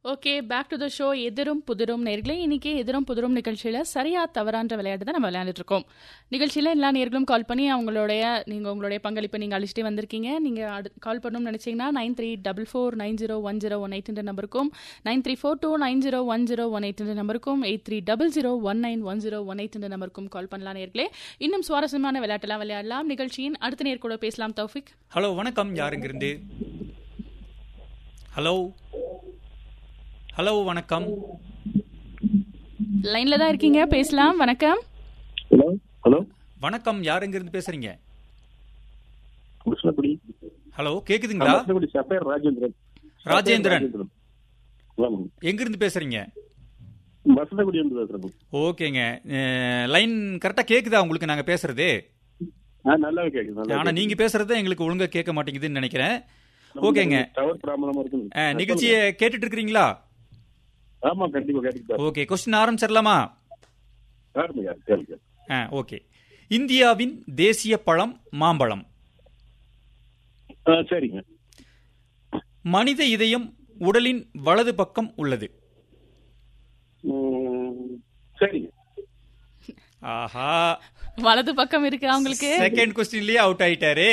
Okay back to the show எதிரும் புதிரும் நேர்களே இன்னைக்கு எதிரும் புதிரும் நிகழ்ச்சியில் சரியா தவறான்ற விளையாட்டு தான் நம்ம விளையாண்டுட்டு இருக்கோம் நிகழ்ச்சியில் எல்லா நேர்களும் கால் பண்ணி அவங்களுடைய நீங்கள் உங்களுடைய பங்களிப்பை நீங்கள் அழிச்சிட்டே வந்திருக்கீங்க நீங்கள் கால் பண்ணணும்னு நினச்சிங்கன்னா nine three double four nine zero one zero one eight நம்பருக்கும் nine three four two nine zero one zero one eight நம்பருக்கும் eight three double zero one nine one zero one eight நம்பருக்கும் call பண்ணலாம் நேர்களே இன்னும் சுவாரஸ்யமான விளையாட்டெல்லாம் விளையாடலாம் நிகழ்ச்சியின் அடுத்த நேர் கூட பேசலாம் தௌஃபிக் ஹலோ வணக்கம் யாருங்கிருந்து ஹலோ ஹலோ வணக்கம் லைனில் தான் இருக்கீங்க பேசலாம் வணக்கம் ஹலோ ஹலோ வணக்கம் யாருங்கிருந்து பேசுறீங்க கிருஷ்ணகுடி ஹலோ கேக்குதுங்களா கிருஷ்ணகுடி சஃபேர் ராஜேந்திரன் ராஜேந்திரன். ஆமாம். எங்கிருந்து பேசுறீங்க வசந்தகுடி இருந்து பேசுறேன் ஓகேங்க லைன் கரெக்டா கேக்குதா உங்களுக்கு நாங்க பேசுறது ஆ நல்லாவே கேக்குது நல்லா ஆனா நீங்க பேசுறது எங்களுக்கு ஒழுங்கா கேட்க மாட்டேங்குதுன்னு நினைக்கிறேன் ஓகேங்க டவர் ப்ராப்ளமா இருக்கு அஹ், நிகழ்ச்சியை கேட்டுட்டு இருக்கிறீங்களா ஆமா கண்டிப்பா கேட்டுக்கிட்டா ஓகே கொஸ்டின் ஆரம்பிச்சிடலாமா யாருங்க கேளுங்க ஆ ஓகே இந்தியாவின் தேசிய பழம் மாம்பழம் ஆ சரிங்க மனித இதயம் உடலின் வலது பக்கம் உள்ளது ம், சரிங்க ஆஹா வலது பக்கம் இருக்கு அவங்களுக்கு செகண்ட் கொஸ்டின்லயே அவுட் ஆயிட்டாரே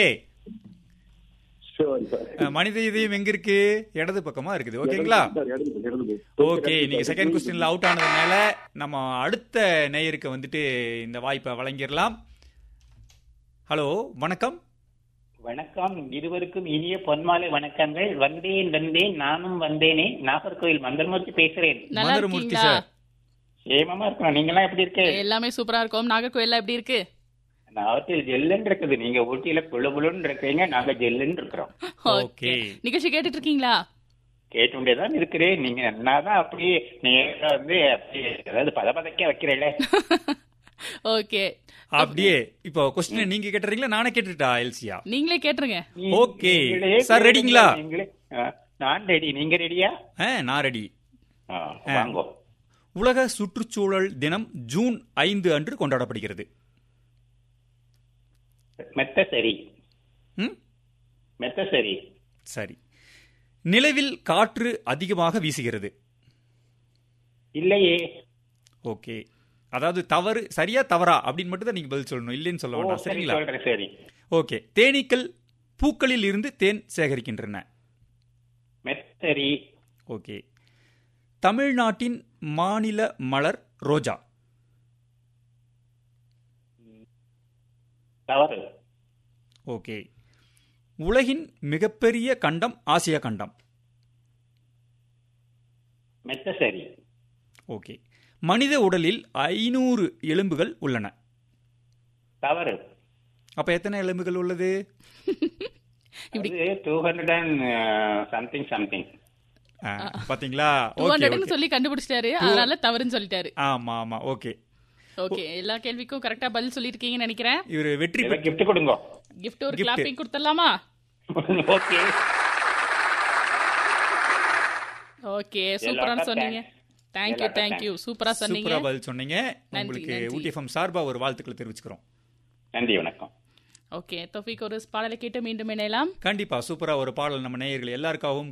சரி சார் அஹ், மனித இதயம் எங்க இருக்கு இடது பக்கமா இருக்குது ஓகேங்களா சார், இடது பக்கம், இடது பக்கம். ஓகே நீங்க செகண்ட் கொஸ்டின்ல அவுட் ஆனதுனால நம்ம அடுத்த நேயருக்கு வந்துட்டு இந்த வாய்ப்பை வழங்கிடலாம் ஹலோ வணக்கம் வணக்கம் இருவருக்கும் இனிய பொன்மாலை வணக்கங்கள் வந்தேன் வந்தேன் நானும் வந்தேனே நாகர்கோவில் மந்தர்மூர்த்தி பேசுறேன் நல்லா மதுரமூர்த்தி இருக்கீங்களா சார் ஏமமா இருக்கணும் நீங்க எல்லாம் எப்படி இருக்கு எல்லாமே சூப்பரா இருக்கும் நாகர்கோயில்ல எப்படி இருக்கு நாவத்தில் ஜெல்லுன்னு இருக்குது நீங்க ஊட்டியில புழு புழுன்னு இருக்கீங்க நாங்க ஜெல்லுன்னு இருக்கிறோம் ஓகே நிகழ்ச்சி கேட்டுட்டு இருக்கீங்களா கேட்டுட்டே தான் இருக்கிறேன் நீங்க என்னதான் அப்படியே நீங்க வந்து அப்படியே அதாவது பதபதக்க வைக்கிறீங்களே ஓகே அப்படியே இப்போ கொஸ்டின் நீங்க கேட்டுறீங்களா நானே கேட்டுட்டா எல்சியா நீங்களே கேட்டுருங்க நீ- ஓகே. நீங்களே சார், ரெடிங்களா? நீங்களே ஆ, நான் ரெடி நீங்க ரெடியா ஆ நான் ரெடி ஆ, வாங்கோ உலக சுற்றுச்சூழல் தினம் ஜூன் ஐந்து அன்று கொண்டாடப்படுகிறது மெத்த சரி ம் மெத்த சரி சரி நிலவில் காற்று அதிகமாக வீசுகிறது இல்லையே ஓகே அதாவது தவறு சரியா தவறா அப்படின்னு மட்டும் தான் நீங்க பதில் சொல்லணும் இல்லைன்னு சொல்ல ஓ வேண்டாம் சரி சரிங்களா சொல்றேன் சரி ஓகே தேனீக்கள் பூக்களில் இருந்து தேன் சேகரிக்கின்றன மெத்தரி ஓகே தமிழ்நாட்டின் மாநில மலர் ரோஜா தவறு ஓகே உலகின் மிகப்பெரிய கண்டம் ஆசியா கண்டம் மெத்த சரி ஓகே மனித உடலில் ஐநூறு எலும்புகள் உள்ளன தவறு அப்ப எத்தனை எலும்புகள் உள்ளது இப்படி அது two hundred and something something ah, பாத்தீங்களா டூ ஓகே ஹண்ட்ரட்னு ஓகே சொல்லி கண்டுபிடிச்சிட்டாரு அதனால தவறுன்னு சொல்லிட்டாரு ஆமா ஆமா ஓகே ஓகே எல்லா கேள்விக்கும் கரெக்டா பதில் சொல்லிருக்கீங்கன்னு நினைக்கிறேன் இவர் வெற்றி பெற்று கிஃப்ட் கொடுங்க கிஃப்ட் ஒரு Gift. கிளாப்பிங் கொடுத்துடலாமா ஓகே ஓகே சூப்பரான எல்லாருக்கும் சொன்னீங்க தேங்க்யூ எல்லாருக்கும் தேங்க்யூ சூப்பரா சொன்னீங்க சூப்பரா பதில் சொன்னீங்க நன்றி, உங்களுக்கு நன்றி. ஊட்டிஎஃப்எம் சார்பா ஒரு வாழ்த்துக்களை தெரிவிச்சுக்கிறோம் நன்றி வணக்கம் ஓகே தொஃபிக் ஒரு பாடலை கேட்டு மீண்டும் இணையலாம் கண்டிப்பா சூப்பரா ஒரு பாடல் நம்ம நேயர்கள் எல்லாருக்காகவும்